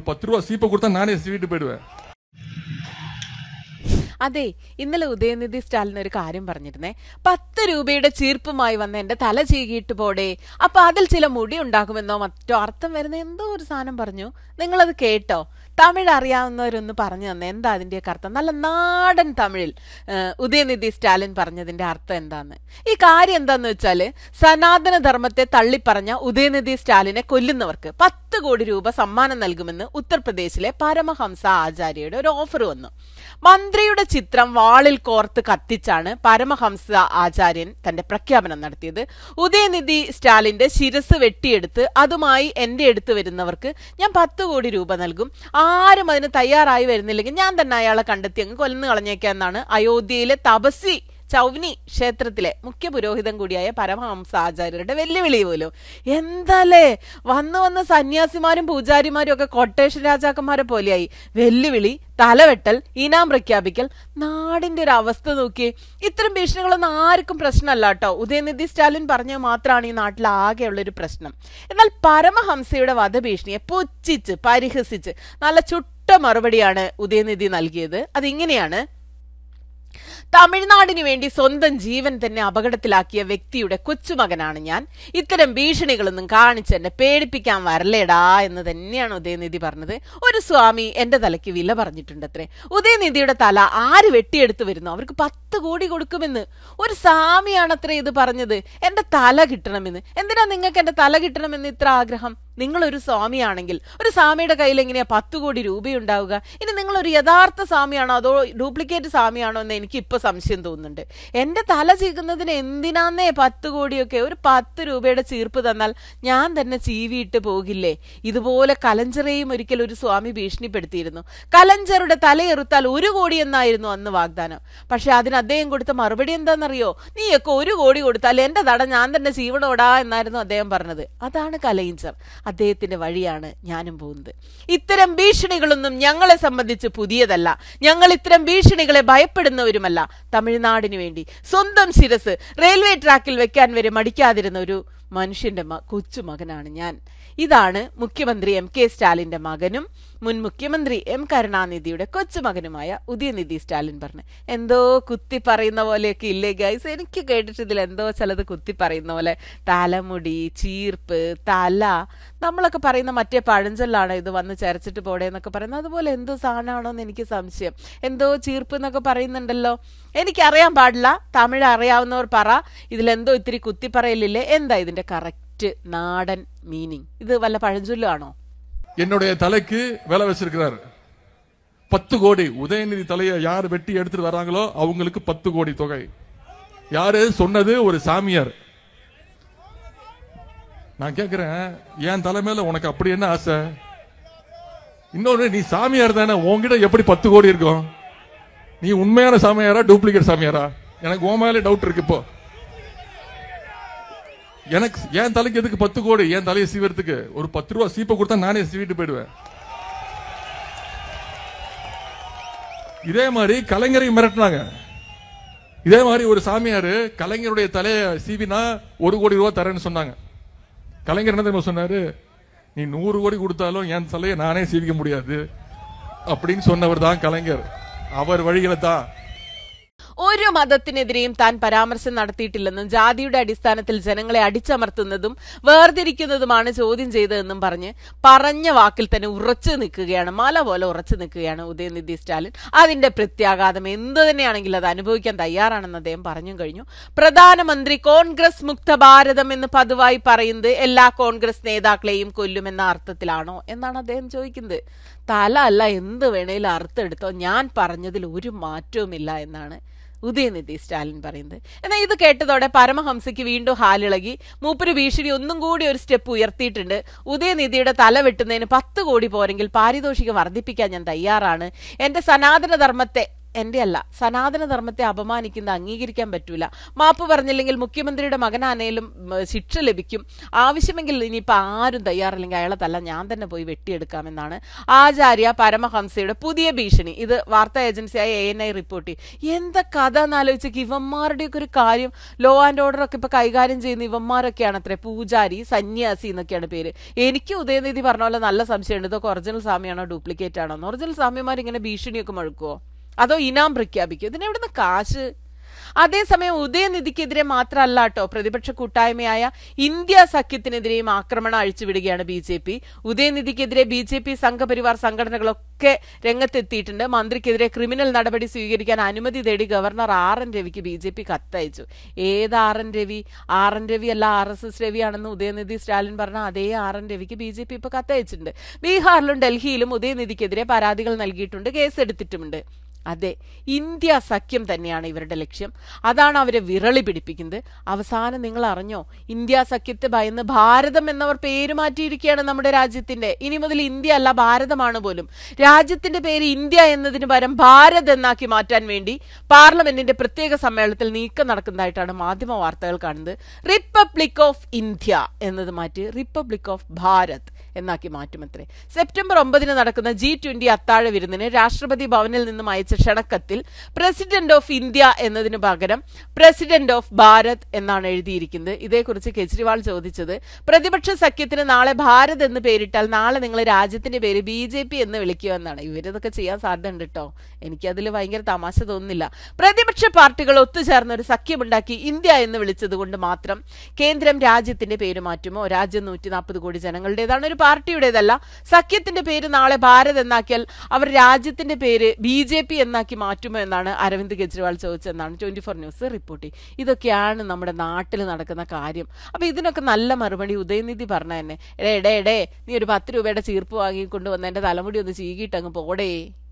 பத்து ரூபா சீப்பை கொடுத்தா நானே சீவிட்டு போயிடுவேன் അതെ ഇന്നലെ ഉദയനിധി സ്റ്റാലിൻ ഒരു കാര്യം പറഞ്ഞിരുന്നേ പത്ത് രൂപയുടെ ചീർപ്പുമായി വന്ന് എന്റെ തല ചീകിയിട്ട് പോടെ അപ്പൊ അതിൽ ചില മുടി ഉണ്ടാകുമെന്നോ മറ്റോ അർത്ഥം വരുന്ന എന്തോ ഒരു സാധനം പറഞ്ഞു നിങ്ങളത് കേട്ടോ തമിഴ് അറിയാവുന്നവരൊന്ന് പറഞ്ഞു തന്നെ എന്താ അതിന്റെയൊക്കെ അർത്ഥം നല്ല നാടൻ തമിഴിൽ ഏഹ്, ഉദയനിധി സ്റ്റാലിൻ പറഞ്ഞതിന്റെ അർത്ഥം എന്താന്ന് ഈ കാര്യം എന്താന്ന് വെച്ചാല് സനാതന ധർമ്മത്തെ തള്ളിപ്പറഞ്ഞ ഉദയനിധി സ്റ്റാലിനെ കൊല്ലുന്നവർക്ക് പത്ത് കോടി രൂപ സമ്മാനം നൽകുമെന്ന് ഉത്തർപ്രദേശിലെ പരമഹംസ ആചാര്യയുടെ ഒരു ഓഫർ വന്നു മന്ത്രിയുടെ ചിത്രം വാളിൽ കോർത്ത് കത്തിച്ചാണ് പരമഹംസ ആചാര്യൻ തന്റെ പ്രഖ്യാപനം നടത്തിയത് ഉദയനിധി സ്റ്റാലിന്റെ ശിരസ് വെട്ടിയെടുത്ത് അതുമായി എന്റെ അടുത്ത് വരുന്നവർക്ക് ഞാൻ പത്ത് കോടി രൂപ നൽകും ആരും അതിന് തയ്യാറായി വരുന്നില്ലെങ്കിൽ ഞാൻ തന്നെ അയാളെ കണ്ടെത്തി അങ്ങ് കൊല്ലുന്നു കളഞ്ഞേക്കാന്നാണ് അയോധ്യയിലെ തപസ്വി ചൗനി ക്ഷേത്രത്തിലെ മുഖ്യ പുരോഹിതൻ കൂടിയായ പരമഹംസ ആചാര്യരുടെ വെല്ലുവിളി പോലും എന്താലേ വന്നു വന്ന സന്യാസിമാരും പൂജാരിമാരും ഒക്കെ കൊട്ടേഷൻ രാജാക്കന്മാരെ പോലെയായി വെല്ലുവിളി തലവെട്ടൽ ഇനാം പ്രഖ്യാപിക്കൽ നാടിന്റെ ഒരു അവസ്ഥ നോക്കിയേ ഇത്തരം ഭീഷണികളൊന്നും ആർക്കും പ്രശ്നമല്ല കേട്ടോ ഉദയനിധി സ്റ്റാലിൻ പറഞ്ഞത് മാത്രമാണ് ഈ നാട്ടിൽ ആകെയുള്ള ഒരു പ്രശ്നം എന്നാൽ പരമഹംസയുടെ വധഭീഷണിയെ പുച്ഛിച്ച് പരിഹസിച്ച് നല്ല ചുട്ട മറുപടിയാണ് ഉദയനിധി നൽകിയത് അതിങ്ങനെയാണ് തമിഴ്നാടിനു വേണ്ടി സ്വന്തം ജീവൻ തന്നെ അപകടത്തിലാക്കിയ വ്യക്തിയുടെ കൊച്ചുമകനാണ് ഞാൻ ഇത്തരം ഭീഷണികളൊന്നും കാണിച്ച് എന്നെ പേടിപ്പിക്കാൻ വരലേടാ എന്ന് തന്നെയാണ് ഉദയനിധി പറഞ്ഞത് ഒരു സ്വാമി എന്റെ തലയ്ക്ക് വില പറഞ്ഞിട്ടുണ്ടത്രേ ഉദയനിധിയുടെ തല ആര് വെട്ടിയെടുത്ത് വരുന്നു അവർക്ക് പത്ത് കോടി കൊടുക്കുമെന്ന് ഒരു സ്വാമിയാണത്രേ ഇത് പറഞ്ഞത് എന്റെ തല കിട്ടണമെന്ന് എന്തിനാ നിങ്ങൾക്ക് എന്റെ തല കിട്ടണമെന്ന് ഇത്ര ആഗ്രഹം നിങ്ങൾ ഒരു സ്വാമിയാണെങ്കിൽ ഒരു സ്വാമിയുടെ കയ്യിൽ എങ്ങനെയാ പത്ത് കോടി രൂപയുണ്ടാവുക ഇനി നിങ്ങൾ ഒരു യഥാർത്ഥ സ്വാമിയാണോ അതോ ഡ്യൂപ്ലിക്കേറ്റ് സ്വാമിയാണോ എന്ന് എനിക്ക് ഇപ്പൊ സംശയം തോന്നുന്നുണ്ട് എന്റെ തല ചീകുന്നതിന് എന്തിനാന്നേ പത്ത് കോടിയൊക്കെ ഒരു പത്ത് രൂപയുടെ ചീർപ്പ് തന്നാൽ ഞാൻ തന്നെ ചീവിയിട്ട് പോകില്ലേ ഇതുപോലെ കലഞ്ചറേയും ഒരിക്കൽ ഒരു സ്വാമി ഭീഷണിപ്പെടുത്തിയിരുന്നു കലഞ്ചറുടെ തലയെറുത്താൽ ഒരു കോടി എന്നായിരുന്നു അന്ന് വാഗ്ദാനം പക്ഷെ അതിന് അദ്ദേഹം കൊടുത്ത മറുപടി എന്താണെന്നറിയോ നീയൊക്കെ ഒരു കോടി കൊടുത്താൽ എന്റെ തട ഞാൻ തന്നെ ചീവണോടാ എന്നായിരുന്നു അദ്ദേഹം പറഞ്ഞത് അതാണ് കലയിഞ്ചർ അദ്ദേഹത്തിന്റെ വഴിയാണ് ഞാനും പോകുന്നത് ഇത്തരം ഭീഷണികളൊന്നും ഞങ്ങളെ സംബന്ധിച്ച് പുതിയതല്ല ഞങ്ങൾ ഇത്തരം ഭീഷണികളെ ഭയപ്പെടുന്നവരുമല്ല തമിഴ്നാടിന് വേണ്ടി സ്വന്തം ശിരസ് റെയിൽവേ ട്രാക്കിൽ വെക്കാൻ വരെ മടിക്കാതിരുന്ന ഒരു മനുഷ്യന്റെ മ- കൊച്ചുമകനാണ് ഞാൻ ഇതാണ് മുഖ്യമന്ത്രി എം കെ സ്റ്റാലിന്റെ മകനും മുൻ മുഖ്യമന്ത്രി എം കരുണാനിധിയുടെ കൊച്ചുമകനുമായ ഉദയനിധി സ്റ്റാലിൻ പറഞ്ഞു എന്തോ കുത്തി പറയുന്ന പോലെയൊക്കെ ഇല്ലേ ഗൈസ് എനിക്ക് കേട്ടിട്ട് ഇതിൽ എന്തോ ചിലത് കുത്തി പറയുന്ന പോലെ തലമുടി ചീർപ്പ് തല നമ്മളൊക്കെ പറയുന്ന മറ്റേ പഴഞ്ചൊല്ലാണ് ഇത് വന്ന് ചരച്ചിട്ട് പോടെ എന്നൊക്കെ പറയുന്നത് അതുപോലെ എന്തോ സാധനമാണോ എന്ന് എനിക്ക് സംശയം എന്തോ ചീർപ്പ് എന്നൊക്കെ പറയുന്നുണ്ടല്ലോ എനിക്കറിയാൻ പാടില്ല തമിഴ് അറിയാവുന്നവർ പറ ഇതിലെന്തോ ഇത്തിരി കുത്തി പറയലില്ലേ എന്താ ഇതിന്റെ കറക്റ്റ് നാടൻ മീനിങ് ഇത് വല്ല പഴഞ്ചൊല്ലാണോ என்னுடைய தலைக்கு விலை வச்சிருக்கிறாரு பத்து கோடி உதயநிதி தலையை யார் வெட்டி எடுத்துட்டு வராங்களோ அவங்களுக்கு பத்து கோடி தொகை யாரு சொன்னது ஒரு சாமியார் நான் கேக்குறேன் என் தலை மேல உனக்கு அப்படி என்ன ஆசை இன்னொன்னு நீ சாமியார் தானே உன்கிட்ட எப்படி பத்து கோடி இருக்கும் நீ உண்மையான சாமியாரா டூப்ளிகேட் சாமியாரா எனக்கு உன் மேலே டவுட் இருக்கு இப்போ எனக்கு என் தலைக்கு எதுக்கு பத்து கோடி என் தலையை சீவறதுக்கு ஒரு பத்து ரூபா சீப்பை கொடுத்தா நானே சீவிட்டு போயிடுவேன் இதே மாதிரி கலைஞரை மிரட்டினாங்க இதே மாதிரி ஒரு சாமியாரு கலைஞருடைய தலையை சீவினா ஒரு கோடி ரூபா தரேன்னு சொன்னாங்க கலைஞர் என்ன தெரியுமா சொன்னாரு நீ நூறு கோடி கொடுத்தாலும் என் தலையை நானே சீவிக்க முடியாது அப்படின்னு சொன்னவர் தான் கலைஞர் அவர் வழிகளை தான் ഒരു മതത്തിനെതിരെയും താൻ പരാമർശം നടത്തിയിട്ടില്ലെന്നും ജാതിയുടെ അടിസ്ഥാനത്തിൽ ജനങ്ങളെ അടിച്ചമർത്തുന്നതും വേർതിരിക്കുന്നതുമാണ് ചോദ്യം ചെയ്തതെന്നും പറഞ്ഞ് പറഞ്ഞ വാക്കിൽ തന്നെ ഉറച്ചു നിൽക്കുകയാണ് മല പോലെ ഉറച്ചു നിൽക്കുകയാണ് ഉദയനിധി സ്റ്റാലിൻ അതിന്റെ പ്രത്യാഘാതം എന്ത് തന്നെയാണെങ്കിലും അത് അനുഭവിക്കാൻ തയ്യാറാണെന്ന് അദ്ദേഹം പറഞ്ഞു കഴിഞ്ഞു പ്രധാനമന്ത്രി കോൺഗ്രസ് മുക്ത ഭാരതം എന്ന് പതിവായി പറയുന്നത് എല്ലാ കോൺഗ്രസ് നേതാക്കളെയും കൊല്ലുമെന്ന അർത്ഥത്തിലാണോ എന്നാണ് അദ്ദേഹം ചോദിക്കുന്നത് തല അല്ല എന്ത് വേണേലും അർത്ഥെടുത്തോ ഞാൻ പറഞ്ഞതിൽ ഒരു മാറ്റവുമില്ല എന്നാണ് ഉദയനിധി സ്റ്റാലിൻ പറയുന്നത് എന്നാൽ ഇത് കേട്ടതോടെ പരമഹംസയ്ക്ക് വീണ്ടും ഹാലിളകി മൂപ്പര് ഭീഷണി ഒന്നും കൂടി ഒരു സ്റ്റെപ്പ് ഉയർത്തിയിട്ടുണ്ട് ഉദയനിധിയുടെ തല വെട്ടുന്നതിന് പത്ത് കോടി പോരെങ്കിൽ പാരിതോഷികം വർദ്ധിപ്പിക്കാൻ ഞാൻ തയ്യാറാണ് എന്റെ സനാതന ധർമ്മത്തെ എന്റെ അല്ല സനാതന ധർമ്മത്തെ അപമാനിക്കുന്ന അംഗീകരിക്കാൻ പറ്റൂല മാപ്പ് പറഞ്ഞില്ലെങ്കിൽ മുഖ്യമന്ത്രിയുടെ മകനാണേലും ഉം, ശിക്ഷ ലഭിക്കും ആവശ്യമെങ്കിൽ ഇനിയിപ്പോൾ ആരും തയ്യാറില്ലെങ്കിൽ അയാളെ തല്ല ഞാൻ തന്നെ പോയി വെട്ടിയെടുക്കാമെന്നാണ് ആചാര്യ പരമഹംസയുടെ പുതിയ ഭീഷണി ഇത് വാർത്താ ഏജൻസിയായ എ എൻ ഐ റിപ്പോർട്ട് ചെയ്യും എന്താ കഥ എന്നാലോചിച്ച് ഇവന്മാരുടെയൊക്കെ ഒരു കാര്യം ലോ ആൻഡ് ഓർഡർ ഒക്കെ ഇപ്പൊ കൈകാര്യം ചെയ്യുന്ന ഇവന്മാരൊക്കെയാണ് അത്ര പൂജാരി സന്യാസി എന്നൊക്കെയാണ് പേര് എനിക്ക് ഉദയനിധി പറഞ്ഞ പോലെ നല്ല സംശയമുണ്ട് ഇതൊക്കെ ഒറിജിനൽ സ്വാമിയാണോ ഡ്യൂപ്ലിക്കേറ്റ് ആണോ ഒറിജിനൽ സ്വാമിമാർ ഇങ്ങനെ ഭീഷണിയൊക്കെ മുഴക്കുവോ അതോ ഇനാം പ്രഖ്യാപിക്കുമോ ഇതിനെവിടുന്ന് കാശ് അതേസമയം ഉദയനിധിക്കെതിരെ മാത്രമല്ല കേട്ടോ പ്രതിപക്ഷ കൂട്ടായ്മയായ ഇന്ത്യ സഖ്യത്തിനെതിരെയും ആക്രമണം അഴിച്ചുവിടുകയാണ് B J P ഉദയനിധിക്കെതിരെ B J P Sangh Parivar സംഘടനകളൊക്കെ രംഗത്തെത്തിയിട്ടുണ്ട് മന്ത്രിക്കെതിരെ ക്രിമിനൽ നടപടി സ്വീകരിക്കാൻ അനുമതി തേടി governor R N രവിക്ക് B J P കത്തയച്ചു ഏത് R N Ravi R N Ravi അല്ല R S S രവിയാണെന്ന് Udhayanidhi Stalin പറഞ്ഞ അതേ R N രവിക്ക് B J P ഇപ്പൊ കത്തയച്ചിട്ടുണ്ട് ബീഹാറിലും ഡൽഹിയിലും ഉദയനിധിക്കെതിരെ പരാതികൾ നൽകിയിട്ടുണ്ട് കേസെടുത്തിട്ടുമുണ്ട് അതെ ഇന്ത്യ സഖ്യം തന്നെയാണ് ഇവരുടെ ലക്ഷ്യം അതാണ് അവരെ വിരളി പിടിപ്പിക്കുന്നത് അവസാനം നിങ്ങൾ അറിഞ്ഞോ ഇന്ത്യ സഖ്യത്തെ ഭയന്ന് ഭാരതം എന്നവർ പേര് മാറ്റിയിരിക്കുകയാണ് നമ്മുടെ രാജ്യത്തിന്റെ ഇനി മുതൽ ഇന്ത്യ അല്ല ഭാരതമാണ് പോലും രാജ്യത്തിന്റെ പേര് ഇന്ത്യ എന്നതിന് പകരം ഭാരത് എന്നാക്കി മാറ്റാൻ വേണ്ടി പാർലമെന്റിന്റെ പ്രത്യേക സമ്മേളനത്തിൽ നീക്കം നടക്കുന്നതായിട്ടാണ് മാധ്യമ വാർത്തകൾ കാണുന്നത് റിപ്പബ്ലിക് ഓഫ് ഇന്ത്യ എന്നത് മാറ്റി റിപ്പബ്ലിക് ഓഫ് ഭാരത് എന്നാക്കി മാറ്റുമത്രേ സെപ്റ്റംബർ ഒമ്പതിന് നടക്കുന്ന ജി ട്വന്റി അത്താഴ വിരുന്നിന് രാഷ്ട്രപതി ഭവനിൽ നിന്നും അയച്ച ക്ഷണക്കത്തിൽ പ്രസിഡന്റ് ഓഫ് ഇന്ത്യ എന്നതിനു പകരം പ്രസിഡന്റ് ഓഫ് ഭാരത് എന്നാണ് എഴുതിയിരിക്കുന്നത് ഇതേക്കുറിച്ച് കെജ്രിവാൾ ചോദിച്ചത് പ്രതിപക്ഷ സഖ്യത്തിന് നാളെ ഭാരത് എന്ന് പേരിട്ടാൽ നാളെ നിങ്ങൾ രാജ്യത്തിന്റെ പേര് ബി ജെ പി എന്ന് വിളിക്കുമെന്നാണ് ഇവരിതൊക്കെ ചെയ്യാൻ സാധ്യതയുണ്ട് കേട്ടോ എനിക്കതിൽ ഭയങ്കര തമാശ തോന്നുന്നില്ല പ്രതിപക്ഷ പാർട്ടികൾ ഒത്തുചേർന്ന് ഒരു സഖ്യമുണ്ടാക്കി ഇന്ത്യ എന്ന് വിളിച്ചത് കൊണ്ട് മാത്രം കേന്ദ്രം രാജ്യത്തിന്റെ പേര് മാറ്റുമോ രാജ്യം നൂറ്റി നാൽപ്പത് കോടി ജനങ്ങളുടേതാണ് ഒരു പാർട്ടിയുടേതല്ല സഖ്യത്തിന്റെ പേര് നാളെ ഭാരത് എന്നാക്കിയാൽ അവർ രാജ്യത്തിന്റെ പേര് ബി ജെ പി എന്നാക്കി മാറ്റുമോ എന്നാണ് അരവിന്ദ് കെജ്രിവാൾ ചോദിച്ചതെന്നാണ് ട്വന്റി ഫോർ ന്യൂസ് റിപ്പോർട്ട് ചെയ്യും ഇതൊക്കെയാണ് നമ്മുടെ നാട്ടിൽ നടക്കുന്ന കാര്യം അപ്പൊ ഇതിനൊക്കെ നല്ല മറുപടി ഉദയനിധി പറഞ്ഞ തന്നെ എടേ എടേ എടേ നീ ഒരു പത്ത് രൂപയുടെ ചീർപ്പ് വാങ്ങിക്കൊണ്ട് വന്ന് എന്റെ തലമുടി ഒന്ന് ചീകിയിട്ട് അങ്ങ് പോടേ